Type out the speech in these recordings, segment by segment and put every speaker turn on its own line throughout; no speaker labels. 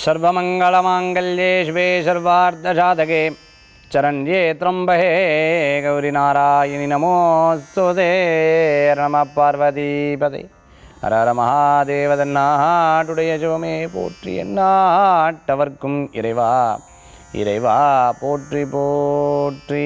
सर्वमङ्गलमाङ्गल्ये शिवे सर्वार्धसाधके चरण्ये त्र्यम्बहे गौरिनारायणि नमोऽस्तु ते नमः பார்வதிபதே ஹர ஹர மகாதேவதன்னாட்டுடைய சிவமே போற்றி எந்நாட்டவர்க்கும் இறைவா இறைவா போற்றி போற்றி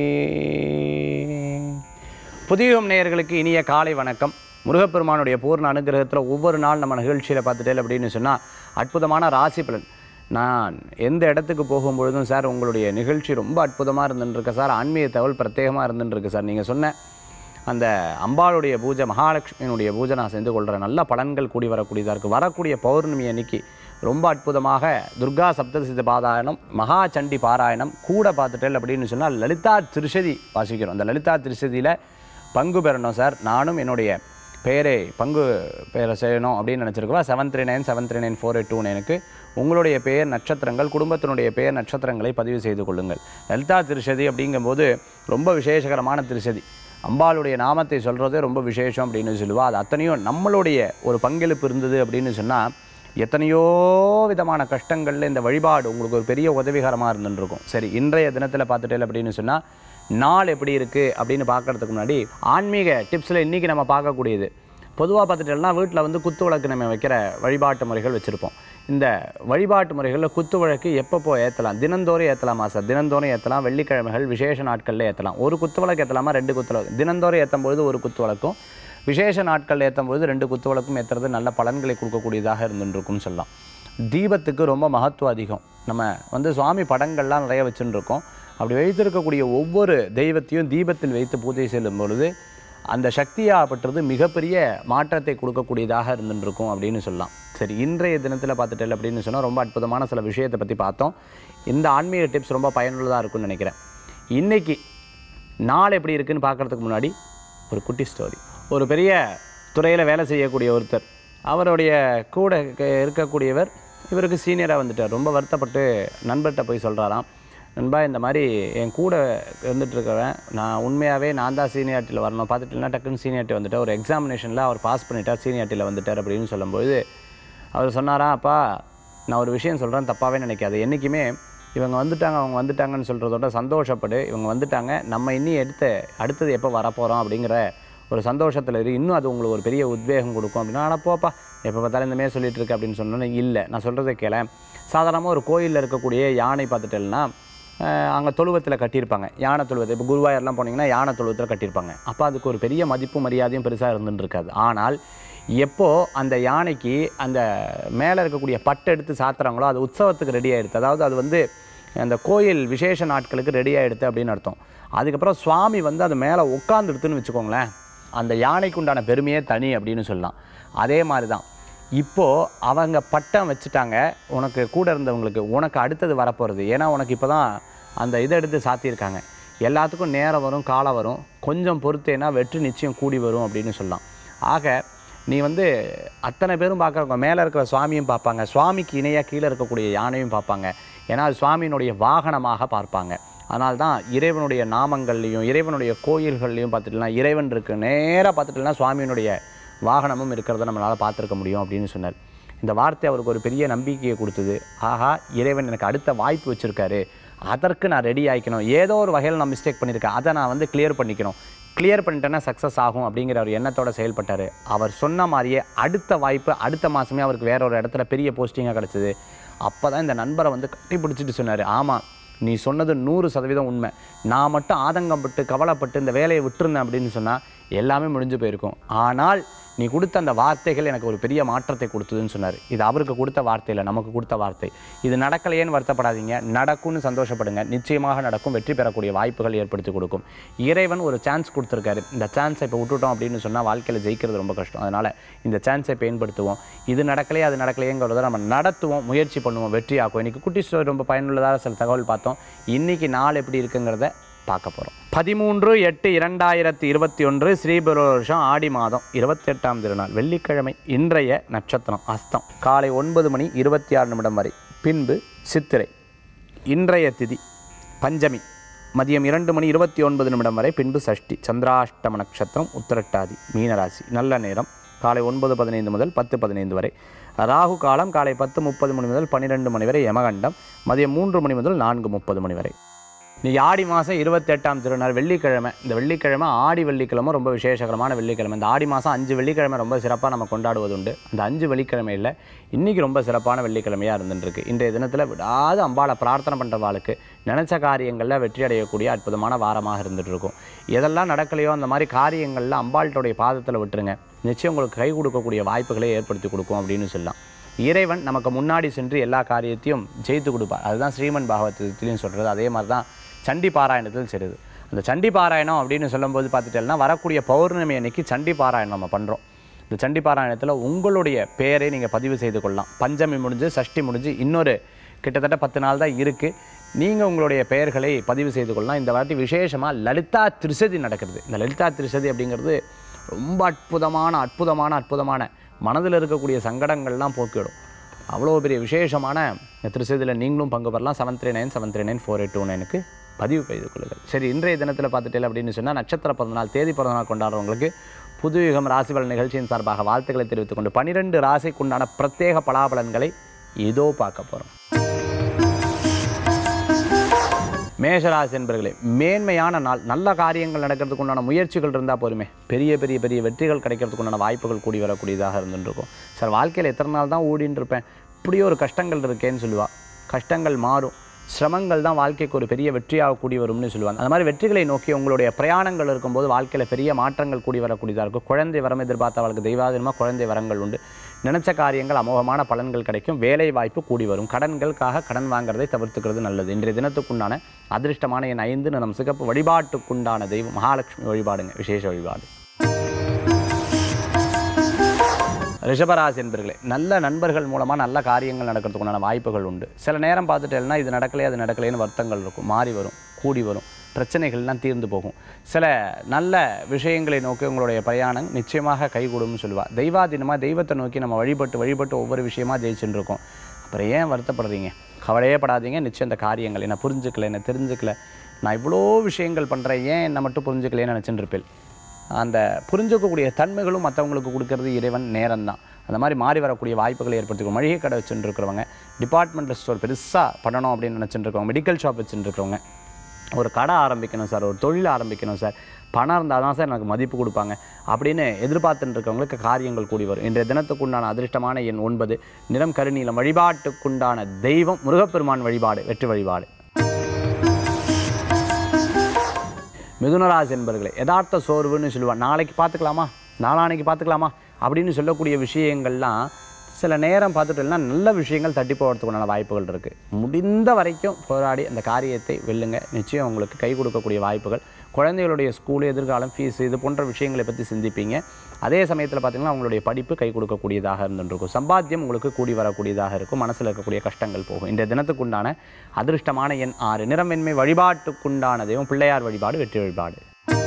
புதியம் நேயர்களுக்கு இனிய காலை வணக்கம் முருகப்பெருமானுடைய பூர்ண அனுகிரகத்தில் ஒவ்வொரு நாள் நம்ம நிகழ்ச்சியில் பார்த்துட்டேன் அப்படின்னு சொன்னால் அற்புதமான ராசி பலன் நான் எந்த இடத்துக்கு போகும்பொழுதும் சார் உங்களுடைய நிகழ்ச்சி ரொம்ப அற்புதமாக இருந்துருக்கு சார் ஆன்மீக தகவல் பிரத்யேகமாக இருந்துருக்கு சார் நீங்கள் சொன்ன அந்த அம்பாளுடைய பூஜை மகாலட்சுமியினுடைய பூஜை நான் செஞ்சு கொள்கிறேன் நல்ல பலன்கள் கூடி வரக்கூடியதாக இருக்குது வரக்கூடிய பௌர்ணமி அன்னைக்கு ரொம்ப அற்புதமாக துர்கா சப்தசித பாராயணம் மகா சண்டி பாராயணம் கூட பார்த்துட்டேன் அப்படின்னு சொன்னால் லலிதா திருஷதி வாசிக்கிறோம் அந்த லலிதா திருஷதியில் பங்கு பெறணும் சார் நானும் என்னுடைய பெயரை பங்கு பெயரை செய்யணும் அப்படின்னு நினச்சிருக்கோம் seven three nine seven three nine four eight two நைனுக்கு உங்களுடைய பெயர் நட்சத்திரங்கள் குடும்பத்தினுடைய பெயர் நட்சத்திரங்களை பதிவு செய்து கொள்ளுங்கள் லலிதா திருஷதி அப்படிங்கும்போது ரொம்ப விசேஷகரமான திருஷதி அம்பாளுடைய நாமத்தை சொல்கிறதே ரொம்ப விசேஷம் அப்படின்னு சொல்லுவா அது அத்தனையும் நம்மளுடைய ஒரு பங்களிப்பு இருந்தது அப்படின்னு சொன்னால் எத்தனையோ விதமான கஷ்டங்களில் இந்த வழிபாடு உங்களுக்கு ஒரு பெரிய உதவிகரமாக இருந்துருக்கும் சரி இன்றைய தினத்தில் பார்த்துட்டேன் அப்படின்னு சொன்னால் நாள் எப்படி இருக்குது அப்படின்னு பார்க்கறதுக்கு முன்னாடி ஆன்மீக டிப்ஸில் இன்றைக்கி நம்ம பார்க்கக்கூடியது பொதுவாக பார்த்துட்டோம்னா வீட்டில் வந்து குத்து விளக்கு நம்ம வைக்கிற வழிபாட்டு முறைகள் வச்சுருப்போம் இந்த வழிபாட்டு முறைகளில் குத்து விளக்கு எப்பப்போ ஏற்றலாம் தினந்தோறும் ஏற்றலாமா சார் தினந்தோறும் ஏற்றலாம் வெள்ளிக்கிழமைகள் விசேஷ நாட்களில் ஏற்றலாம் ஒரு குத்து விளக்கு ஏற்றலாமா ரெண்டு குத்து விளக்கு தினந்தோறும் ஏற்றும் பொழுது ஒரு குத்து விளக்கும் விசேஷ நாட்கள் ஏற்றும் பொழுது ரெண்டு குத்து விளக்கும் ஏற்றுறது நல்ல பலன்களை கொடுக்கக்கூடியதாக இருந்துருக்கும்னு சொல்லலாம் தீபத்துக்கு ரொம்ப மகத்துவம் அதிகம் நம்ம வந்து சுவாமி படங்கள்லாம் நிறைய வச்சுட்டு இருக்கோம் அப்படி வைத்திருக்கக்கூடிய ஒவ்வொரு தெய்வத்தையும் தீபத்தில் வைத்து பூஜை செல்லும் பொழுது அந்த சக்தியாகப்பட்டது மிகப்பெரிய மாற்றத்தை கொடுக்கக்கூடியதாக இருந்துருக்கும் அப்படின்னு சொல்லலாம் சரி இன்றைய தினத்தில் பார்த்துட்டேன் அப்படின்னு சொன்னால் ரொம்ப அற்புதமான சில விஷயத்தை பற்றி பார்த்தோம் இந்த ஆன்மீக டிப்ஸ் ரொம்ப பயனுள்ளதாக இருக்கும்னு நினைக்கிறேன் இன்றைக்கி நாள் எப்படி இருக்குன்னு பார்க்குறதுக்கு முன்னாடி ஒரு குட்டி ஸ்டோரி ஒரு பெரிய துறையில் வேலை செய்யக்கூடிய ஒருத்தர் அவருடைய கூட க- இருக்கக்கூடியவர் இவருக்கு சீனியராக வந்துட்டார் ரொம்ப வருத்தப்பட்டு நண்பர்கிட்ட போய் சொல்கிறாராம் நண்பா இந்த மாதிரி என் கூட இருந்துட்டு இருக்கிறவன் நான் உண்மையாகவே நான் தான் சீனியாரிட்டியில் வரணும் பார்த்துட்டுனா டக்குன்னு சீனியாரிட்டி வந்துட்டார் ஒரு எக்ஸாமினேஷனில் அவர் பாஸ் பண்ணிட்டார் சீனியாரிட்டியில் வந்துட்டார் அப்படின்னு சொல்லும்போது அவர் சொன்னாராம் அப்பா நான் ஒரு விஷயம் சொல்கிறேன் தப்பாகவே நினைக்காது என்றைக்குமே இவங்க வந்துட்டாங்க அவங்க வந்துட்டாங்கன்னு சொல்கிறதோட சந்தோஷப்படு இவங்க வந்துட்டாங்க நம்ம இன்னி எடுத்த அடுத்தது எப்போ வரப்போகிறோம் அப்படிங்கிற ஒரு சந்தோஷத்தில் இரு இன்னும் அது உங்களுக்கு ஒரு பெரிய உத்வேகம் கொடுக்கும் அப்படின்னா ஆனால் போப்பா எப்போ பார்த்தாலும் இந்த மாதிரி சொல்லிட்டு இருக்கு அப்படின்னு சொன்னோன்னே இல்லை நான் சொல்கிறத கேள சாதாரணமாக ஒரு கோயிலில் இருக்கக்கூடிய யானை பார்த்துட்டேன்னா அங்கே தொழுவத்தில் கட்டியிருப்பாங்க யானை தொழுவத்தை இப்போ குருவாயூர்லாம் போனீங்கன்னா யானை தொழுவத்தில் கட்டியிருப்பாங்க அப்போ அதுக்கு ஒரு பெரிய மதிப்பு மரியாதையும் பெருசாக இருந்துட்டு இருக்காது ஆனால் எப்போ அந்த யானைக்கு அந்த மேலே இருக்கக்கூடிய பட்டு எடுத்து சாத்துறாங்களோ அது உற்சவத்துக்கு ரெடி ஆயிடுது அதாவது அது வந்து அந்த கோயில் விசேஷ நாட்களுக்கு ரெடி ஆயிடுது அப்படின்னு அர்த்தம் அதுக்கப்புறம் சுவாமி வந்து அது மேலே உட்காந்துடுத்துன்னு வச்சுக்கோங்களேன் அந்த யானைக்கு உண்டான பெருமையே தனி அப்படின்னு சொல்லலாம் அதே மாதிரி தான் இப்போது அவங்க பட்டம் வச்சுட்டாங்க உனக்கு கூட இருந்தவங்களுக்கு உனக்கு அடுத்தது வரப்போகிறது ஏன்னா உனக்கு இப்போ தான் அந்த இதை எடுத்து சாத்தியிருக்காங்க எல்லாத்துக்கும் நேரம் வரும் காலம் வரும் கொஞ்சம் பொறுத்தேன்னா வெற்றி நிச்சயம் கூடி வரும் அப்படின்னு சொல்லலாம் ஆக நீ வந்து அத்தனை பேரும் பார்க்குறவங்க மேலே இருக்கிற சுவாமியும் பார்ப்பாங்க சுவாமிக்கு இணையாக கீழே இருக்கக்கூடிய யானையும் பார்ப்பாங்க ஏன்னா அது சுவாமியினுடைய வாகனமாக பார்ப்பாங்க அதனால தான் இறைவனுடைய நாமங்கள்லையும் இறைவனுடைய கோயில்கள்லையும் பார்த்துட்டுலாம் இறைவன் இருக்கு நேராக பார்த்துட்டுனா சுவாமியினுடைய வாகனமும் இருக்கிறத நம்மளால் பார்த்துருக்க முடியும் அப்படின்னு சொன்னார் இந்த வார்த்தை அவருக்கு ஒரு பெரிய நம்பிக்கையை கொடுத்தது ஆஹா இறைவன் எனக்கு அடுத்த வாய்ப்பு வச்சுருக்காரு அதற்கு நான் ரெடி ஆகிக்கணும் ஏதோ ஒரு வகையில் நான் மிஸ்டேக் பண்ணியிருக்கேன் அதை நான் வந்து கிளியர் பண்ணிக்கணும் கிளியர் பண்ணிட்டேன்னா சக்ஸஸ் ஆகும் அப்படிங்கிற ஒரு எண்ணத்தோட செயல்பட்டார் அவர் சொன்ன மாதிரியே அடுத்த வாய்ப்பு அடுத்த மாதமே அவருக்கு வேற ஒரு இடத்துல பெரிய போஸ்டிங்காக கிடச்சிது அப்போ தான் இந்த நண்பரை வந்து கட்டி பிடிச்சிட்டு சொன்னார் ஆமாம் நீ சொன்னது நூறு சதவீதம் உண்மை நான் மட்டும் ஆதங்கப்பட்டு கவலைப்பட்டு இந்த வேலையை விட்டுருந்தேன் அப்படின்னு சொன்னால் எல்லாமே முடிஞ்சு போயிருக்கும் ஆனால் நீ கொடுத்த அந்த வார்த்தைகள் எனக்கு ஒரு பெரிய மாற்றத்தை கொடுத்ததுன்னு சொன்னார் இது அவருக்கு கொடுத்த வார்த்தை இல்லை நமக்கு கொடுத்த வார்த்தை இது நடக்கலையேன்னு வருத்தப்படாதீங்க நடக்கும்னு சந்தோஷப்படுங்க நிச்சயமாக நடக்கும் வெற்றி பெறக்கூடிய வாய்ப்புகள் ஏற்படுத்தி கொடுக்கும் இறைவன் ஒரு சான்ஸ் கொடுத்துருக்காரு இந்த சான்ஸை இப்போ விட்டுட்டோம் அப்படின்னு சொன்னால் வாழ்க்கையில் ஜெயிக்கிறது ரொம்ப கஷ்டம் அதனால் இந்த சான்ஸை பயன்படுத்துவோம் இது நடக்கலையே அது நடக்கலையேங்கிறத நம்ம நடத்துவோம் முயற்சி பண்ணுவோம் வெற்றி ஆக்கும் இன்றைக்கி குட்டி ஸ்டோரி ரொம்ப பயனுள்ளதாக சில தகவல் பார்த்தோம் இன்றைக்கி நாள் எப்படி இருக்குங்கிறத பார்க்க போகிறோம் பதிமூன்று எட்டு இரண்டாயிரத்தி இருபத்தி ஒன்று ஸ்ரீபெரு வருஷம் ஆடி மாதம் இருபத்தெட்டாம் திருநாள் வெள்ளிக்கிழமை இன்றைய நட்சத்திரம் அஸ்தம் காலை ஒன்பது மணி இருபத்தி ஆறு நிமிடம் வரை பின்பு சித்திரை இன்றைய திதி பஞ்சமி மதியம் இரண்டு மணி இருபத்தி ஒன்பது நிமிடம் வரை பின்பு சஷ்டி சந்திராஷ்டம நட்சத்திரம் உத்திரட்டாதி மீனராசி நல்ல நேரம் காலை ஒன்பது பதினைந்து முதல் பத்து பதினைந்து வரை ராகு காலம் காலை பத்து முப்பது மணி முதல் பன்னிரெண்டு மணி வரை யமகண்டம் மதியம் மூன்று மணி முதல் நான்கு முப்பது மணி வரை இன்னைக்கு ஆடி மாதம் இருபத்தெட்டாம் திருநாள் வெள்ளிக்கிழமை இந்த வெள்ளிக்கிழமை ஆடி வெள்ளிக்கிழமை ரொம்ப விசேஷகரமான வெள்ளிக்கிழமை இந்த ஆடி மாதம் அஞ்சு வெள்ளிக்கிழமை ரொம்ப சிறப்பாக நம்ம கொண்டாடுவது உண்டு அந்த அஞ்சு வெள்ளிக்கிழமையில் இன்றைக்கி ரொம்ப சிறப்பான வெள்ளிக்கிழமையாக இருந்துருக்கு இன்றைய தினத்தில் விடாது அம்பாளை பிரார்த்தனை பண்ணுறவாளுக்கு நினச்ச காரியங்களில் வெற்றி அடையக்கூடிய அற்புதமான வாரமாக இருந்துட்டு இருக்கும் எதெல்லாம் நடக்கலையோ அந்த மாதிரி காரியங்களில் அம்பாள்கிட்டோடைய பாதத்தில் விட்டுருங்க நிச்சயம் உங்களுக்கு கை கொடுக்கக்கூடிய வாய்ப்புகளை ஏற்படுத்தி கொடுக்கும் அப்படின்னு சொல்லலாம் இறைவன் நமக்கு முன்னாடி சென்று எல்லா காரியத்தையும் ஜெயித்து கொடுப்பார் அதுதான் ஸ்ரீமன் பாகவதத்திலையும் சொல்கிறது அதே மாதிரி தான் சண்டி பாராயணத்தில் செய்யுது அந்த சண்டி பாராயணம் அப்படின்னு சொல்லும்போது பார்த்துட்டேன்னா வரக்கூடிய பௌர்ணமி அன்னைக்கு சண்டி பாராயணம் நம்ம பண்ணுறோம் இந்த சண்டி பாராயணத்தில் உங்களுடைய பெயரை நீங்கள் பதிவு செய்து கொள்ளலாம் பஞ்சமி முடிஞ்சு சஷ்டி முடிஞ்சு இன்னொரு கிட்டத்தட்ட பத்து நாள் தான் இருக்குது நீங்கள் உங்களுடைய பெயர்களை பதிவு செய்து கொள்ளலாம் இந்த வாட்டி விசேஷமாக லலிதா திருசதி நடக்கிறது இந்த லலிதா திருசதி அப்படிங்கிறது ரொம்ப அற்புதமான அற்புதமான அற்புதமான மனதில் இருக்கக்கூடிய சங்கடங்கள்லாம் போக்கிவிடும் அவ்வளோ பெரிய விசேஷமான இந்த திருசதியில் நீங்களும் பங்கு பெறலாம் seven three nine seven three nine four eight two நைனுக்கு பதிவு செய்து கொள்ளுங்கள் சரி இன்றைய தினத்தில் பார்த்துட்டேன் அப்படின்னு சொன்னால் நட்சத்திர பிறந்தநாள் தேதி பிறந்தநாள் கொண்டாடுறவங்களுக்கு புதுயுகம் ராசிபலன் நிகழ்ச்சியின் சார்பாக வாழ்த்துக்களை தெரிவித்துக் கொண்டு பனிரெண்டு ராசிக்குண்டான பிரத்யேக பலாபலன்களை இதோ பார்க்க போகிறோம் மேஷராசி என்பர்களே மேன்மையான நாள் நல்ல காரியங்கள் நடக்கிறதுக்கு உண்டான முயற்சிகள் இருந்தால் போதுமே பெரிய பெரிய பெரிய வெற்றிகள் கிடைக்கிறதுக்கு உண்டான வாய்ப்புகள் கூடி வரக்கூடியதாக இருந்துருக்கும் சார் வாழ்க்கையில் எத்தனை நாள் தான் ஓடின்னு இருப்பேன் இப்படி ஒரு கஷ்டங்கள் இருக்கேன்னு சொல்லுவா கஷ்டங்கள் மாறும் சிரமங்கள் தான் வாழ்க்கைக்கு ஒரு பெரிய வெற்றியாக கூடி வரும்னு சொல்லுவாங்க அந்த மாதிரி வெற்றிகளை நோக்கி உங்களுடைய பிரயாணங்கள் இருக்கும்போது வாழ்க்கையில் பெரிய மாற்றங்கள் கூடி வரக்கூடியதாக இருக்கும் குழந்தை வரம் எதிர்பார்த்தவர்களுக்கு தெய்வாதீனமாக குழந்தை வரங்கள் உண்டு நினைச்ச காரியங்கள் அமோகமான பலன்கள் கிடைக்கும் வேலை வாய்ப்பு கூடி வரும் கடன்களுக்காக கடன் வாங்குறதை தவிர்த்துக்கிறது நல்லது இன்றைய தினத்துக்குண்டான அதிர்ஷ்டமான என் ஐந்து நம் சிகப்பு வழிபாட்டுக்குண்டான தெய்வம் மகாலட்சுமி வழிபாடுங்க விசேஷ வழிபாடு ரிஷபராசி என்பர்களே நல்ல நண்பர்கள் மூலமாக நல்ல காரியங்கள் நடக்கிறதுக்குண்டான வாய்ப்புகள் உண்டு சில நேரம் பார்த்துட்டேன்னா இது நடக்கலையே அது நடக்கலைன்னு வருத்தங்கள் இருக்கும் மாறி வரும் கூடி வரும் பிரச்சனைகள்லாம் தீர்ந்து போகும் சில நல்ல விஷயங்களை நோக்கி உங்களுடைய பிரயாணம் நிச்சயமாக கைகூடும்னு சொல்லுவாள் தெய்வாதீனமாக தெய்வத்தை நோக்கி நம்ம வழிபட்டு வழிபட்டு ஒவ்வொரு விஷயமா ஜெயிச்சுட்டு இருக்கோம் அப்புறம் ஏன் வருத்தப்படுறீங்க கவலையே படாதீங்க நிச்சயம் இந்த காரியங்கள் என்ன புரிஞ்சுக்கல என்ன தெரிஞ்சுக்கல நான் இவ்வளோ விஷயங்கள் பண்ணுறேன் ஏன் என்னை மட்டும் புரிஞ்சுக்கலைன்னு நினச்சிட்டு இருப்பேன் அந்த புரிஞ்சுக்கக்கூடிய தன்மைகளும் மற்றவங்களுக்கு கொடுக்கறது இறைவன் நேரம்தான் அந்த மாதிரி மாறி வரக்கூடிய வாய்ப்புகளை ஏற்படுத்திக்கும் மளிகை கடை வச்சுட்டு இருக்கிறவங்க டிபார்ட்மெண்டல் ஸ்டோர் பெருசாக பண்ணணும் அப்படின்னு நினச்சிட்டு இருக்கவங்க மெடிக்கல் ஷாப் வச்சுட்டு இருக்கிறவங்க ஒரு கடை ஆரம்பிக்கணும் சார் ஒரு தொழில் ஆரம்பிக்கணும் சார் பணம் இருந்தால் தான் சார் எனக்கு மதிப்பு கொடுப்பாங்க அப்படின்னு எதிர்பார்த்துட்டு இருக்கவங்களுக்கு காரியங்கள் கூடி வரும் இன்றைய தினத்துக்குண்டான அதிர்ஷ்டமான எண் ஒன்பது நிறம் கருநீலம் வழிபாட்டுக்குண்டான தெய்வம் முருகப்பெருமான் வழிபாடு வெற்றி வழிபாடு மிதுனராசி என்பர்களே யதார்த்த சோர்வுன்னு சொல்லுவான் நாளைக்கு பார்த்துக்கலாமா நாளானைக்கு பார்த்துக்கலாமா அப்படின்னு சொல்லக்கூடிய விஷயங்கள்லாம் சில நேரம் பார்த்துட்டோம்னா நல்ல விஷயங்கள் தட்டி போகிறதுக்குண்டான வாய்ப்புகள் இருக்குது முடிந்த வரைக்கும் போராடி அந்த காரியத்தை வெல்லுங்க நிச்சயம் உங்களுக்கு கை கொடுக்கக்கூடிய வாய்ப்புகள் குழந்தைகளுடைய ஸ்கூல் எதிர்காலம் ஃபீஸ் இது போன்ற விஷயங்களை பற்றி சிந்திப்பீங்க அதே சமயத்தில் பார்த்தீங்கன்னா உங்களுடைய படிப்பு கை கொடுக்கக்கூடியதாக இருந்துருக்கும் சம்பாத்தியம் உங்களுக்கு கூடி வரக்கூடியதாக இருக்கும் மனசில் இருக்கக்கூடிய கஷ்டங்கள் போகும் இன்றைய தினத்துக்குண்டான அதிர்ஷ்டமான எண் ஆறு நிறமென்மை வழிபாட்டுக்குண்டான தெய்வம் பிள்ளையார் வழிபாடு வெற்றி வழிபாடு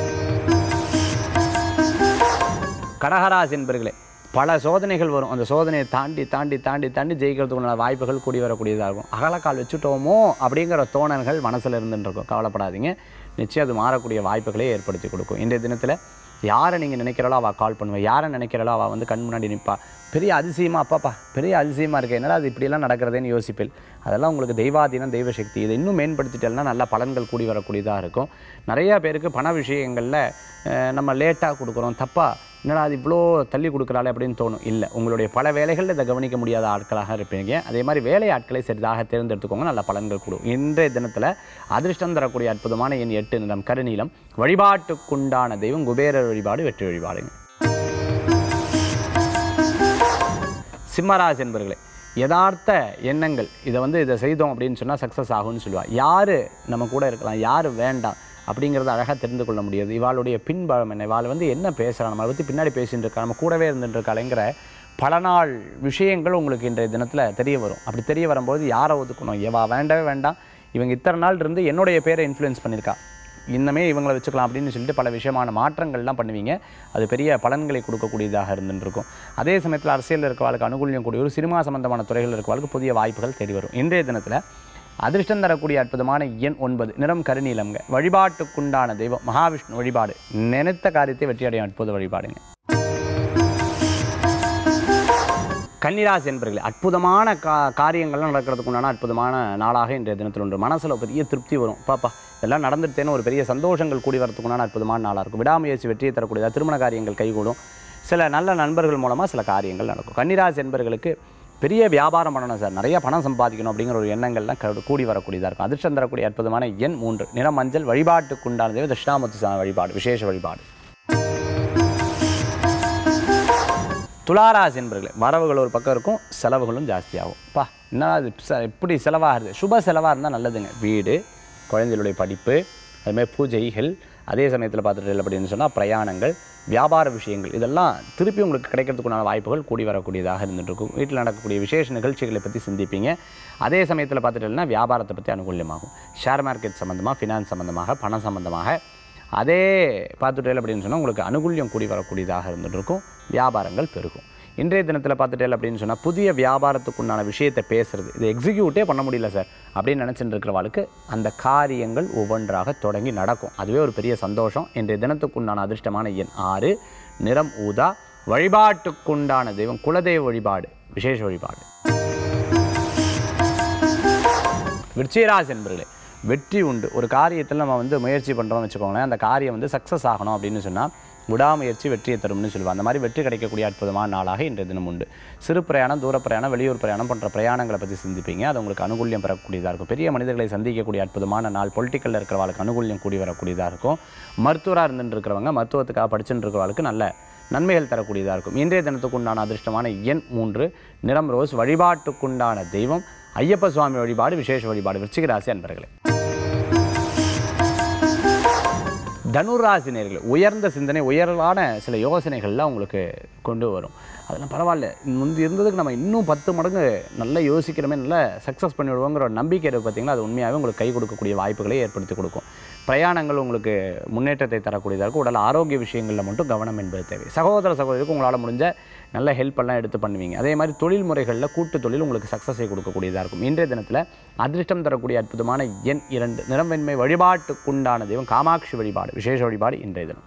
கடகராசி என்பர்களே பல சோதனைகள் வரும் அந்த சோதனையை தாண்டி தாண்டி தாண்டி தாண்டி ஜெயிக்கிறதுக்குள்ள வாய்ப்புகள் கூடி வரக்கூடியதாக இருக்கும் அகலக்கால் வச்சுட்டோமோ அப்படிங்கிற தோணல்கள் மனசில் இருந்துட்டு இருக்கும் கவலைப்படாதீங்க நிச்சயம் அது மாறக்கூடிய வாய்ப்புகளை ஏற்படுத்தி கொடுக்கும் இன்றைய தினத்தில் யாரை நீங்கள் நினைக்கிறாளோ அவள் கால் பண்ணுவேன் யாரை நினைக்கிறாளோ அவள் வந்து கண் முன்னாடி நிற்பா பெரிய அதிசயமாக அப்பாப்பா பெரிய அதிசயமாக இருக்கு என்னடா அது இப்படியெல்லாம் நடக்கிறதேன்னு யோசிப்பேன் அதெல்லாம் உங்களுக்கு தெய்வாதீனம் தெய்வ சக்தி இதை இன்னும் மேம்படுத்திட்டேன்னா நல்ல பலன்கள் கூடி வரக்கூடியதாக இருக்கும் நிறையா பேருக்கு பண விஷயங்களில் அஹ், நம்ம லேட்டாக கொடுக்குறோம் தப்பாக என்னடா அது இவ்வளோ தள்ளி கொடுக்குறாளே அப்படின்னு தோணும் இல்லை உங்களுடைய பல வேலைகளில் இதை கவனிக்க முடியாத ஆட்களாக இருப்பீங்க அதே மாதிரி வேலை ஆட்களை சரிதாக தேர்ந்தெடுத்துக்கோங்க நல்ல பலன்கள் கூடும் இன்றைய தினத்தில் அதிர்ஷ்டம் தரக்கூடிய அற்புதமான எண் எட்டு நிறம் கருநீலம் வழிபாட்டுக்குண்டான தெய்வம் குபேரர் வழிபாடு வெற்றி வழிபாடுங்க சிம்மராசி என்பர்களே யதார்த்த எண்ணங்கள் இதை வந்து இதை செய்தோம் அப்படின்னு சொன்னால் சக்ஸஸ் ஆகும்னு சொல்லுவா யார் நம்ம கூட இருக்கலாம் யார் வேண்டாம் அப்படிங்கிறத அழகாக தெரிந்து கொள்ள முடியாது இவாளுடைய பின்பழம் என்ன இவாள் வந்து என்ன பேசுகிறா நம்ம பற்றி பின்னாடி பேசிட்டு இருக்கா நம்ம கூடவே இருந்துட்டு இருக்காளேங்கிற பல நாள் விஷயங்கள் உங்களுக்கு இன்றைய தினத்தில் தெரிய வரும் அப்படி தெரிய வரும்போது யாரை ஒதுக்கணும் எவா வேண்டவே வேண்டாம் இவங்க இத்தனை நாள் இருந்து என்னுடைய பேரை இன்ஃப்ளூயன்ஸ் பண்ணியிருக்கா இன்னமே இவங்களை வச்சுக்கலாம் அப்படின்னு சொல்லிட்டு பல விஷயமான மாற்றங்கள்லாம் பண்ணுவீங்க அது பெரிய பலன்களை கொடுக்கக்கூடியதாக இருந்துருக்கும் அதே சமயத்தில் அரசியலில் இருக்கவாளுக்கு அனுகூலியம் கூடிய ஒரு சினிமா சம்பந்தமான துறைகளில் இருக்கவாளுக்கு புதிய வாய்ப்புகள் தேடி வரும் இன்றைய தினத்தில் அதிர்ஷ்டம் தரக்கூடிய அற்புதமான எண் ஒன்பது நிறம் கருநீலம்ங்க வழிபாட்டுக்குண்டான தெய்வம் மகாவிஷ்ணு வழிபாடு நினைத்த காரியத்தை வெற்றி அடையும் அற்புத வழிபாடுங்க கன்னிராசி என்பர்களே அற்புதமான கா காரியங்கள்லாம் நடக்கிறதுக்கு உண்டான அற்புதமான நாளாக இன்றைய தினத்தில் உண்டு மனசில் பெரிய திருப்தி வரும் பாப்பா இதெல்லாம் நடந்துட்டேன்னு ஒரு பெரிய சந்தோஷங்கள் கூடி வரதுக்கு உண்டான அற்புதமான நாளாக இருக்கும் விடாமுயற்சி வெற்றியை தரக்கூடியதாக திருமண காரியங்கள் கைகூடும் சில நல்ல நண்பர்கள் மூலமாக சில காரியங்கள் நடக்கும் கன்னிராசி என்பர்களுக்கு பெரிய வியாபாரம் பண்ணணும் சார் நிறைய பணம் சம்பாதிக்கணும் அப்படிங்கிற ஒரு எண்ணங்கள்லாம் க- கூடி வரக்கூடியதாக இருக்கும் அதிர்ஷ்டம் தரக்கூடிய அற்புதமான எண் மூன்று நிறம் மஞ்சள் வழிபாட்டுக்குண்டான தெய்வம் தட்சிணாமூர்த்தி சாமி வழிபாடு விசேஷ வழிபாடு துளாராசி என்பர்களே வரவுகள் ஒரு பக்கம் இருக்கும் செலவுகளும் ஜாஸ்தியாகும் பா என்னடா இது ச- இப்படி செலவாகுது சுப செலவாக இருந்தால் நல்லதுங்க வீடு குழந்தைகளுடைய படிப்பு அதுமாதிரி பூஜைகள் அதே சமயத்தில் பார்த்துட்டு அப்படின்னு சொன்னால் பிரயாணங்கள் வியாபார விஷயங்கள் இதெல்லாம் திருப்பி உங்களுக்கு கிடைக்கிறதுக்குண்டான வாய்ப்புகள் கூடி வரக்கூடியதாக இருந்துட்டு இருக்கும் வீட்டில் நடக்கக்கூடிய விசேஷ நிகழ்ச்சிகளை பற்றி சிந்திப்பீங்க அதே சமயத்தில் பார்த்துட்டீங்கன்னா வியாபாரத்தை பற்றி அனுகூல்யமாகும் ஷேர் மார்க்கெட் சம்மந்தமாக ஃபினான்ஸ் சம்மந்தமாக பணம் சம்மந்தமாக அதே பார்த்துட்டேல் அப்படின்னு சொன்னால் உங்களுக்கு அனுகூல்யம் கூடி வரக்கூடியதாக இருந்துட்டு இருக்கும் வியாபாரங்கள் பெருகும் இன்றைய தினத்தில் பார்த்துட்டேல் அப்படின்னு சொன்னால் புதிய வியாபாரத்துக்குண்டான விஷயத்தை பேசுறது இது எக்ஸிக்யூட்டே பண்ண முடியல சார் அப்படின்னு நினச்சிட்டு இருக்கிறவாளுக்கு அந்த காரியங்கள் ஒவ்வொன்றாக தொடங்கி நடக்கும் அதுவே ஒரு பெரிய சந்தோஷம் இன்றைய தினத்துக்குண்டான அதிர்ஷ்டமான எண் ஆறு நிறம் ஊதா வழிபாட்டுக்குண்டான தெய்வம் குலதெய்வ வழிபாடு விசேஷ வழிபாடு விருச்சிகராசி என்பர்களே வெற்றி உண்டு ஒரு காரியத்தில் நம்ம வந்து முயற்சி பண்ணுறோம்னு வச்சுக்கோங்களேன் அந்த காரியம் வந்து சக்ஸஸ் ஆகணும் அப்படின்னு சொன்னால் விடாமுயற்சி வெற்றியை தரும்னு சொல்லுவாங்க அந்த மாதிரி வெற்றி கிடைக்கக்கூடிய அற்புதமான நாளாக இன்றைய தினம் உண்டு சிறு பிரயாணம் தூர பிரயாணம் வெளியூர் பிரயாணம் போன்ற பிரயாணங்களை பற்றி சிந்திப்பீங்க அது உங்களுக்கு அனுகூல்யம் பெறக்கூடியதாக இருக்கும் பெரிய மனிதர்களை சந்திக்கக்கூடிய அற்புதமான நாள் பொலிட்டிக்கலில் இருக்கிறவங்களுக்கு அனுகூல்யம் கூடி வரக்கூடியதாக இருக்கும் மருத்துவராக இருந்துட்டு இருக்கிறவங்க மருத்துவத்துக்காக படிச்சுட்டு இருக்கிறவங்களுக்கு நல்ல நன்மைகள் தரக்கூடியதாக இருக்கும் இன்றைய தினத்துக்கு உண்டான அதிர்ஷ்டமான எண் மூன்று நிறம் ரோஸ் வழிபாட்டுக்குண்டான தெய்வம் ஐயப்ப சுவாமி வழிபாடு விசேஷ வழிபாடு விருச்சிக ராசி அன்பர்களே தனுராசி நேர்களே உயர்ந்த சிந்தனை உயர்வான சில யோசனைகள்லாம் உங்களுக்கு கொண்டு வரும் அதெல்லாம் பரவாயில்ல முந்தி இருந்ததுக்கு நம்ம இன்னும் பத்து மடங்கு நல்லா யோசிக்கிறோமே நல்லா சக்ஸஸ் பண்ணிவிடுவோங்கிற ஒரு நம்பிக்கை இருக்குது பார்த்தீங்களா அது உண்மையாகவே உங்களுக்கு கை கொடுக்கக்கூடிய வாய்ப்புகளை ஏற்படுத்தி கொடுக்கும் பிரயாணங்கள் உங்களுக்கு முன்னேற்றத்தை தரக்கூடியதாக இருக்கும் உடல் ஆரோக்கிய விஷயங்களில் மட்டும் கவனம் என்பது தேவை சகோதர சகோதரிக்கு உங்களால் முடிஞ்ச நல்ல ஹெல்ப் எல்லாம் எடுத்து பண்ணுவீங்க அதே மாதிரி தொழில் முறைகளில் கூட்டு தொழில் உங்களுக்கு சக்ஸஸை கொடுக்கக்கூடியதாக இருக்கும் இன்றைய தினத்தில் அதிர்ஷ்டம் தரக்கூடிய அற்புதமான எண் இரண்டு நிறவெண்மை வழிபாட்டுக்குண்டான தெய்வம் காமாட்சி வழிபாடு விசேஷ வழிபாடு இன்றைய தினம்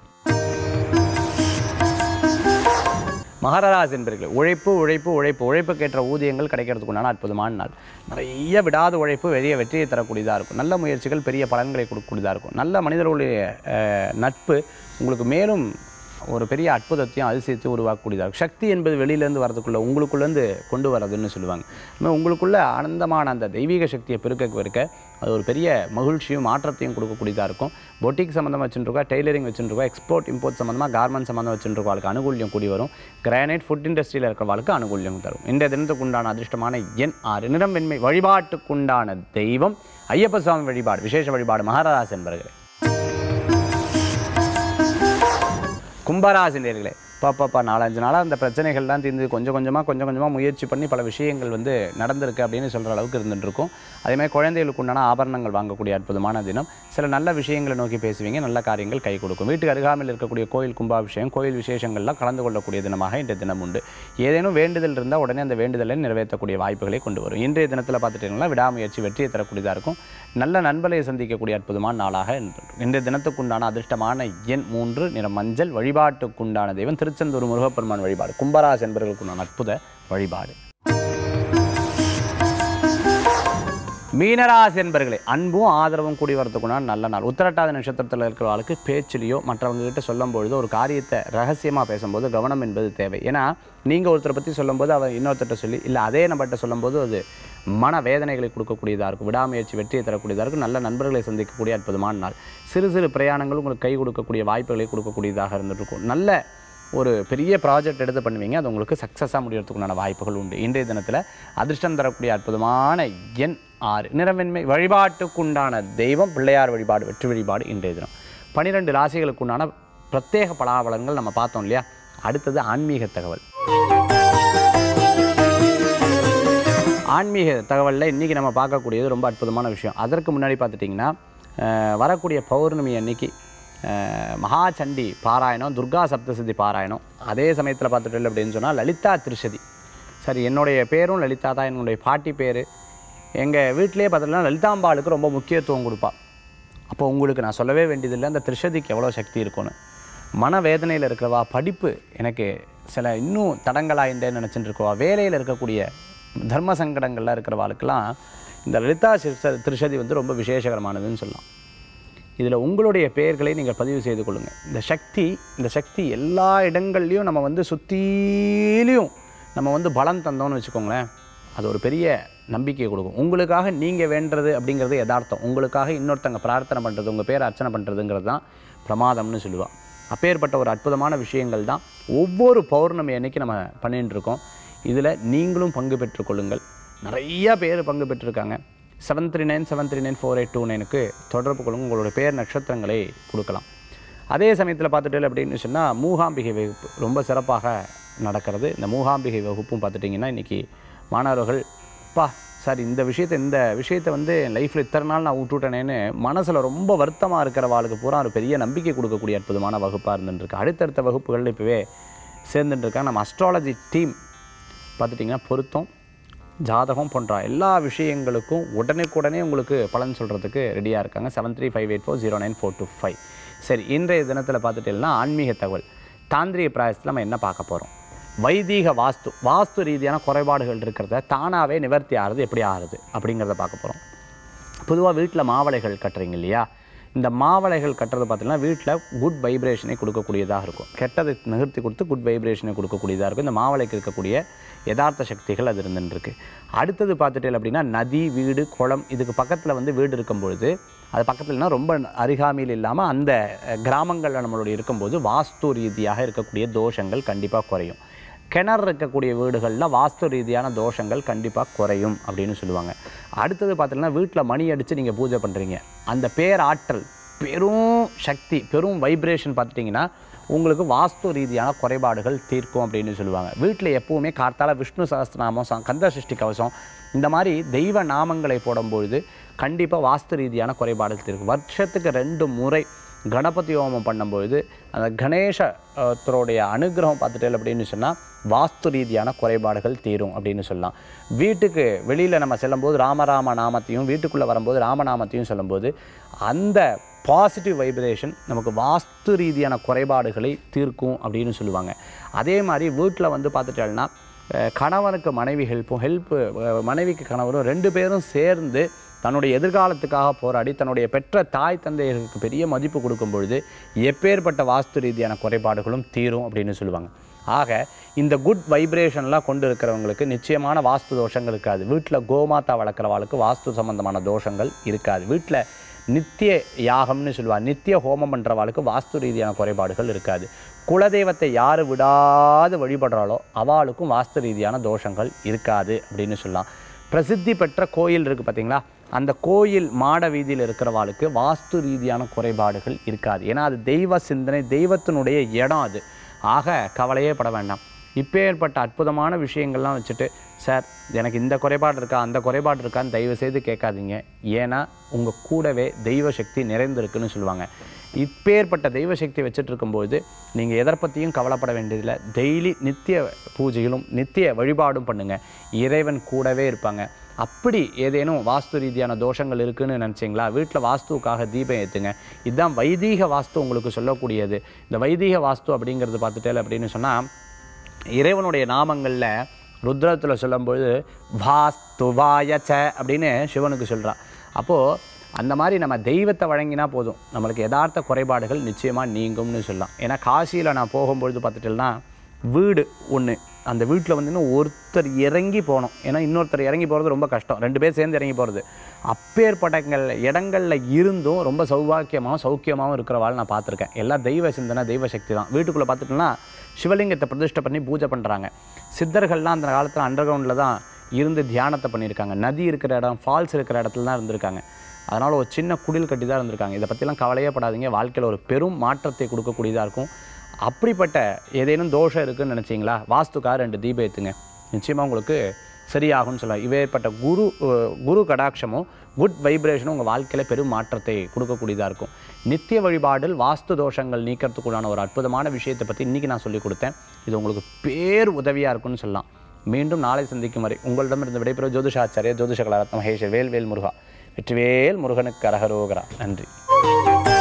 மகராஜ் என்பர்கள் உழைப்பு உழைப்பு உழைப்பு உழைப்புக்கேற்ற ஊதியங்கள் கிடைக்கிறதுக்குண்டான அற்புதமான நாள் நிறைய விடாத உழைப்பு வெளிய வெற்றியை தரக்கூடியதாக இருக்கும் நல்ல முயற்சிகள் பெரிய பலன்களை கொடுக்கக்கூடியதாக இருக்கும் நல்ல மனிதர்களுடைய அஹ், நட்பு உங்களுக்கு மேலும் ஒரு பெரிய அற்புதத்தையும் அதிசயத்தையும் உருவாக்கக்கூடியதாக இருக்கும் சக்தி என்பது வெளியிலேருந்து வரதுக்குள்ள உங்களுக்குள்ளேருந்து கொண்டு வரதுன்னு சொல்லுவாங்க அதுமாதிரி உங்களுக்குள்ள ஆனந்தமான அந்த தெய்வீக சக்தியை பெருக்க பெருக்க அது ஒரு பெரிய மகிழ்ச்சியும் மாற்றத்தையும் கொடுக்கக்கூடியதாக இருக்கும் பொட்டிக் சம்மந்தமாக வச்சுருக்கோம் டெய்லரிங் வச்சுருக்கோம் எக்ஸ்போர்ட் இம்போர்ட் சம்மந்தமாக கார்மெண்ட் சம்மந்தம் வச்சுருக்கோம் வாழ்க்கை அனுகூல்யம் கூடி வரும் கிரானைட் ஃபுட் இண்டஸ்ட்ரியில் இருக்கிறவங்களுக்கு அனுகூல்யம் தரும் இந்த தினத்துக்கு உண்டான அதிர்ஷ்டமான எண் ஆறு நிறம் வெண்மை வழிபாட்டுக்குண்டான தெய்வம் ஐயப்ப சுவாமி வழிபாடு விசேஷ வழிபாடு மகாராஜ் என்பர்களே கும்பராசி நேர்களே பாப்பாப்பா நாலஞ்சு நாளாக அந்த பிரச்சனைகள்லாம் தீர்ந்து கொஞ்சம் கொஞ்சமாக கொஞ்சம் கொஞ்சமாக முயற்சி பண்ணி பல விஷயங்கள் வந்து நடந்திருக்கு அப்படின்னு சொல்கிற அளவுக்கு இருந்துட்டு இருக்கும் அதே மாதிரி குழந்தைகளுக்கு உண்டான ஆபரணங்கள் வாங்கக்கூடிய அற்புதமான தினம் சில நல்ல விஷயங்களை நோக்கி பேசுவீங்க நல்ல காரியங்கள் கை கொடுக்கும் வீட்டுக்கு அருகாமையில் இருக்கக்கூடிய கோயில் கும்பாபிஷேகம் கோயில் விசேஷங்கள்லாம் கலந்து கொள்ளக்கூடிய தினமாக இன்றைய தினம் உண்டு ஏதேனும் வேண்டுதல் இருந்தால் உடனே அந்த வேண்டுதலை நிறைவேற்றக்கூடிய வாய்ப்புகளை கொண்டு வரும் இன்றைய தினத்தில் பார்த்துட்டீங்கன்னா விடாமுயற்சி வெற்றியை தரக்கூடியதாக இருக்கும் நல்ல நண்பர்களை சந்திக்கக்கூடிய அற்புதமான நாளாக இருந்துட்டு இன்றைய தினத்துக்குண்டான அதிர்ஷ்டமான எண் மூன்று நிற மஞ்சள் வழிபாட்டுக்குண்டான தெய்வம் திருச்செந்தூர் முருகப்பெருமான் வழிபாடு கும்பராசி என்பவர்களுக்குண்டான அற்புத வழிபாடு மீனராசி என்பர்களே அன்பும் ஆதரவும் கூடி வரதுக்குண்டான நல்ல நாள் உத்திரட்டாத நட்சத்திரத்தில் இருக்கிறவர்களுக்கு பேச்சிலையோ மற்றவங்க கிட்ட சொல்லும் பொழுது ஒரு காரியத்தை ரகசியமாக பேசும்போது கவனம் என்பது தேவை ஏன்னா நீங்கள் ஒருத்தரை பற்றி சொல்லும்போது அவர் இன்னொருத்தர்கிட்ட சொல்லி இல்லை அதே நபர்கிட்ட சொல்லும்போது அது மன வேதனைகளை கொடுக்கக்கூடியதாக இருக்கும் விடாமுயற்சி வெற்றியை தரக்கூடியதாக இருக்கும் நல்ல நண்பர்களை சந்திக்கக்கூடிய அற்புதமான நாள் சிறு சிறு பிரயாணங்கள் உங்களுக்கு கை கொடுக்கக்கூடிய வாய்ப்புகளை கொடுக்கக்கூடியதாக இருந்துட்டு இருக்கும் நல்ல ஒரு பெரிய ப்ராஜெக்ட் எடுத்து பண்ணுவீங்க அது உங்களுக்கு சக்ஸஸாக முடியறதுக்குண்டான வாய்ப்புகள் உண்டு இன்றைய தினத்தில் அதிர்ஷ்டம் தரக்கூடிய அற்புதமான எண் ஆறு நிறவெண்மை வழிபாட்டுக்குண்டான தெய்வம் பிள்ளையார் வழிபாடு வெற்றி வழிபாடு இன்றைய தினம் பன்னிரெண்டு ராசிகளுக்குண்டான பிரத்யேக பலாபலங்கள் நம்ம பார்த்தோம் இல்லையா அடுத்தது ஆன்மீக தகவல் ஆன்மீக தகவலில் இன்றைக்கி நம்ம பார்க்கக்கூடியது ரொம்ப அற்புதமான விஷயம் அதற்கு முன்னாடி பார்த்துட்டிங்கன்னா அஹ், வரக்கூடிய பௌர்ணமி அன்னைக்கு அஹ், மகாசண்டி பாராயணம் துர்கா சப்தசித்தி பாராயணம் அதே சமயத்தில் பார்த்துட்டு அப்படின்னு சொன்னால் லலிதா திருஷதி சரி என்னுடைய பேரும் லலிதா தான் என்னுடைய பாட்டி பேர் எங்கள் வீட்டிலேயே பார்த்தீங்கன்னா லலிதாம்பாளுக்கு ரொம்ப முக்கியத்துவம் கொடுப்பா அப்போ உங்களுக்கு நான் சொல்லவே வேண்டியதில்லை அந்த திருஷதிக்கு எவ்வளோ சக்தி இருக்கும்னு மனவேதனையில் இருக்கிறவா படிப்பு எனக்கு சில இன்னும் தடங்களாயின்றேன்னு நினச்சிட்டு இருக்கோம் வேலையில் இருக்கக்கூடிய தர்ம சங்கடங்கள்லாம் இருக்கிறவாளுக்கெல்லாம் இந்த லலிதா சிறுச திருஷதி வந்து ரொம்ப விசேஷகரமானதுன்னு சொல்லலாம் இதில் உங்களுடைய பெயர்களை நீங்கள் பதிவு செய்து கொள்ளுங்கள் இந்த சக்தி இந்த சக்தி எல்லா இடங்கள்லையும் நம்ம வந்து சுற்றிலையும் நம்ம வந்து பலம் தந்தோம்னு வச்சுக்கோங்களேன் அது ஒரு பெரிய நம்பிக்கையை கொடுக்கும் உங்களுக்காக நீங்கள் வேண்டுறது அப்படிங்கிறது யதார்த்தம் உங்களுக்காக இன்னொருத்தங்க பிரார்த்தனை பண்ணுறது உங்கள் பேரை அர்ச்சனை பண்ணுறதுங்கிறது தான் பிரமாதம்னு சொல்லுவாள் அப்பேற்பட்ட ஒரு அற்புதமான விஷயங்கள் தான் ஒவ்வொரு பௌர்ணமி அன்னைக்கு நம்ம பண்ணிட்டு இருக்கோம் இதில் நீங்களும் பங்கு பெற்றுக்கொள்ளுங்கள் நிறைய பேர் பங்கு பெற்றிருக்காங்க seven three nine seven three nine four eight two நைனுக்கு தொடர்பு கொள்ளுங்க உங்களுடைய பேர் நட்சத்திரங்களை கொடுக்கலாம் அதே சமயத்தில் பார்த்துட்டு அப்படின்னு சொன்னால் மூகாம்பிகை வகுப்பு ரொம்ப சிறப்பாக நடக்கிறது இந்த மூகாம்பிகை வகுப்பும் பார்த்துட்டிங்கன்னா இன்றைக்கி மாணவர்கள் பா சார் இந்த விஷயத்தை இந்த விஷயத்தை வந்து என் லைஃப்பில் இத்தனை நாள் நான் விட்டுவிட்டேனேன்னு மனசில் ரொம்ப வருத்தமாக இருக்கிற வாழ்க்கை பூரா ஒரு பெரிய நம்பிக்கை கொடுக்கக்கூடிய அற்புதமான வகுப்பாக இருந்துருக்கு அடுத்தடுத்த வகுப்புகள் இப்போவே சேர்ந்துட்டு இருக்காங்க நம்ம அஸ்ட்ராலஜி டீம் பார்த்துட்டிங்கன்னா பொருத்தம் ஜாதகம் போன்ற எல்லா விஷயங்களுக்கும் உடனுக்குடனே உங்களுக்கு பலன் சொல்கிறதுக்கு ரெடியாக இருக்காங்க seven three five eight four zero nine four two five சரி இன்றைய தினத்தில் பார்த்துட்டீங்கன்னா ஆன்மீக தகவல் தாந்திரிய பிராயசத்தில் நம்ம என்ன பார்க்க போகிறோம் வைதீக வாஸ்து வாஸ்து ரீதியான குறைபாடுகள் இருக்கிறத தானாகவே நிவர்த்தி ஆகிறது எப்படி ஆகுது அப்படிங்கிறத பார்க்க போகிறோம் பொதுவாக வீட்டில் மாவளைகள் கட்டுறீங்க இல்லையா இந்த மாவளைகள் கட்டுறது பார்த்தீங்கன்னா வீட்டில் குட் வைப்ரேஷனை கொடுக்கக்கூடியதாக இருக்கும் கெட்டதை நிகழ்த்தி கொடுத்து குட் வைப்ரேஷனை கொடுக்கக்கூடியதாக இருக்கும் இந்த மாவளைக்கு இருக்கக்கூடிய யதார்த்த சக்திகள் அது இருந்துருக்கு அடுத்தது பார்த்துட்டேன் அப்படின்னா நதி வீடு குளம் இதுக்கு பக்கத்தில் வந்து வீடு இருக்கும் பொழுது அது பக்கத்துலனா ரொம்ப அருகாமையில் இல்லாமல் அந்த கிராமங்களில் நம்மளுடைய இருக்கும்போது வாஸ்து ரீதியாக இருக்கக்கூடிய தோஷங்கள் கண்டிப்பாக குறையும் கிணறு இருக்கக்கூடிய வீடுகளில் வாஸ்து ரீதியான தோஷங்கள் கண்டிப்பாக குறையும் அப்படின்னு சொல்லுவாங்க அடுத்தது பார்த்தீங்கன்னா வீட்டில் மணி அடித்து நீங்கள் பூஜை பண்ணுறீங்க அந்த பேராற்றல் பெரும் சக்தி பெரும் வைப்ரேஷன் பார்த்துட்டிங்கன்னா உங்களுக்கு வாஸ்து ரீதியான குறைபாடுகள் தீர்க்கும் அப்படின்னு சொல்லுவாங்க வீட்டில் எப்போவுமே கார்த்தால விஷ்ணு சகஸ்திரநாமம் ச- கந்த சஷ்டி கவசம் இந்த மாதிரி தெய்வ நாமங்களை போடும்பொழுது கண்டிப்பாக வாஸ்து ரீதியான குறைபாடுகள் தீர்க்கும் வருஷத்துக்கு ரெண்டு முறை கணபதி ஹோமம் பண்ணும்பொழுது அந்த கணேசத்தருடைய அனுகிரகம் பார்த்துட்டேன் அப்படின்னு சொன்னால் வாஸ்து ரீதியான குறைபாடுகள் தீரும் அப்படின்னு சொல்லலாம் வீட்டுக்கு வெளியில் நம்ம செல்லும்போது ராமராம நாமத்தையும் வீட்டுக்குள்ளே வரும்போது ராமநாமத்தையும் சொல்லும்போது அந்த பாசிட்டிவ் வைப்ரேஷன் நமக்கு வாஸ்து ரீதியான குறைபாடுகளை தீர்க்கும் அப்படின்னு சொல்லுவாங்க அதே மாதிரி வீட்டில் வந்து பார்த்துட்டேன்னா அஹ், கணவனுக்கு மனைவி ஹெல்ப்பும் ஹெல்ப்பு மனைவிக்கு கணவரும் ரெண்டு பேரும் சேர்ந்து தன்னுடைய எதிர்காலத்துக்காக போராடி தன்னுடைய பெற்ற தாய் தந்தையர்களுக்கு பெரிய மதிப்பு கொடுக்கும் பொழுது எப்பேற்பட்ட வாஸ்து ரீதியான குறைபாடுகளும் தீரும் அப்படின்னு சொல்லுவாங்க ஆக இந்த குட் வைப்ரேஷன்லாம் கொண்டு இருக்கிறவங்களுக்கு நிச்சயமான வாஸ்து தோஷங்கள் இருக்காது வீட்டில் கோமாதா வளர்க்குறவாளுக்கு வாஸ்து சம்பந்தமான தோஷங்கள் இருக்காது வீட்டில் நித்திய யாகம்னு சொல்லுவாங்க நித்திய ஹோமம் பண்ணுறவாளுக்கு வாஸ்து ரீதியான குறைபாடுகள் இருக்காது குலதெய்வத்தை யார் விடாது வழிபடுறாளோ அவளுக்கும் வாஸ்து ரீதியான தோஷங்கள் இருக்காது அப்படின்னு சொல்லலாம் பிரசித்தி பெற்ற கோயில் இருக்குது பார்த்தீங்களா அந்த கோயில் மாட வீதியில் இருக்கிறவாளுக்கு வாஸ்து ரீதியான குறைபாடுகள் இருக்காது ஏன்னா அது தெய்வ சிந்தனை தெய்வத்தினுடைய இடம் அது ஆக கவலையே பட வேண்டாம் இப்பேற்பட்ட அற்புதமான விஷயங்கள்லாம் வச்சுட்டு சார் எனக்கு இந்த குறைபாடு இருக்கா அந்த குறைபாடு இருக்கான்னு தயவு செய்து கேட்காதீங்க ஏன்னா உங்கள் கூடவே தெய்வ சக்தி நிறைந்திருக்குன்னு சொல்லுவாங்க இப்பேற்பட்ட தெய்வ சக்தி வச்சுட்டு இருக்கும்போது நீங்கள் எதை பற்றியும் கவலைப்பட வேண்டியதில்லை டெய்லி நித்திய பூஜைகளும் நித்திய வழிபாடும் பண்ணுங்கள் இறைவன் கூடவே இருப்பாங்க அப்படி ஏதேனும் வாஸ்து ரீதியான தோஷங்கள் இருக்குன்னு நினச்சிங்களா வீட்டில் வாஸ்துவுக்காக தீபம் ஏற்றுங்க இதுதான் வைதீக வாஸ்து உங்களுக்கு சொல்லக்கூடியது இந்த வைதீக வாஸ்து அப்படிங்கிறது பார்த்துட்டே அப்படின்னு சொன்னால் இறைவனுடைய நாமங்களில் ருத்ரத்தில் சொல்லும்போது வாஸ்துவாயச்ச அப்படின்னு சிவனுக்கு சொல்றா அப்போது அந்த மாதிரி நம்ம தெய்வத்தை வழங்கினா போதும் நம்மளுக்கு யதார்த்த குறைபாடுகள் நிச்சயமாக நீங்கும்னு சொல்லலாம் ஏன்னா காசியில் நான் போகும்பொழுது பார்த்துட்டேன்னா வீடு ஒன்று அந்த வீட்டில் வந்து இன்னும் ஒருத்தர் இறங்கி போகணும் ஏன்னா இன்னொருத்தர் இறங்கி போகிறது ரொம்ப கஷ்டம் ரெண்டு பேர் சேர்ந்து இறங்கி போகிறது அப்பேற்பட்டங்கள் இடங்களில் இருந்தும் ரொம்ப சௌபாக்கியமாகவும் சௌக்கியமாகவும் இருக்கிறவாள் நான் பார்த்துருக்கேன் எல்லாம் தெய்வ சிந்தனை தெய்வ சக்தி தான் வீட்டுக்குள்ளே பார்த்துட்டோம்னா சிவலிங்கத்தை பிரதிஷ்டை பண்ணி பூஜை பண்ணுறாங்க சித்தர்கள்லாம் அந்த காலத்தில் அண்டர் கிரவுண்டில் தான் இருந்து தியானத்தை பண்ணியிருக்காங்க நதி இருக்கிற இடம் ஃபால்ஸ் இருக்கிற இடத்துல தான் இருந்திருக்காங்க அதனால் ஒரு சின்ன குடில் கட்டி தான் இருந்திருக்காங்க இதை பற்றிலாம் கவலையே படாதீங்க வாழ்க்கையில் ஒரு பெரும் மாற்றத்தை கொடுக்கக்கூடியதாக இருக்கும் அப்படிப்பட்ட ஏதேனும் தோஷம் இருக்குன்னு நினச்சிங்களா வாஸ்துக்காக ரெண்டு தீபம் ஏற்றுங்க நிச்சயமாக உங்களுக்கு சரியாகும்னு சொல்லலாம் இவேற்பட்ட குரு அஹ், குரு கடாட்சமும் குட் வைப்ரேஷனும் உங்கள் வாழ்க்கையில் பெரும் மாற்றத்தை கொடுக்கக்கூடியதாக இருக்கும் நித்திய வழிபாடில் வாஸ்து தோஷங்கள் நீக்கிறதுக்குள்ளான ஒரு அற்புதமான விஷயத்தை பற்றி இன்றைக்கி நான் சொல்லிக் கொடுத்தேன் இது உங்களுக்கு பேர் உதவியாக இருக்கும்னு சொல்லலாம் மீண்டும் நாளை சந்திக்கும் வரை உங்களிடமிருந்து விடைபெறும் ஜோதிஷாச்சாரிய ஜோதிஷ கலாரத்ன மகேஷ் வேல் வேல் முருகா வெற்றிவேல் முருகனுக்கு அரகரோகரா நன்றி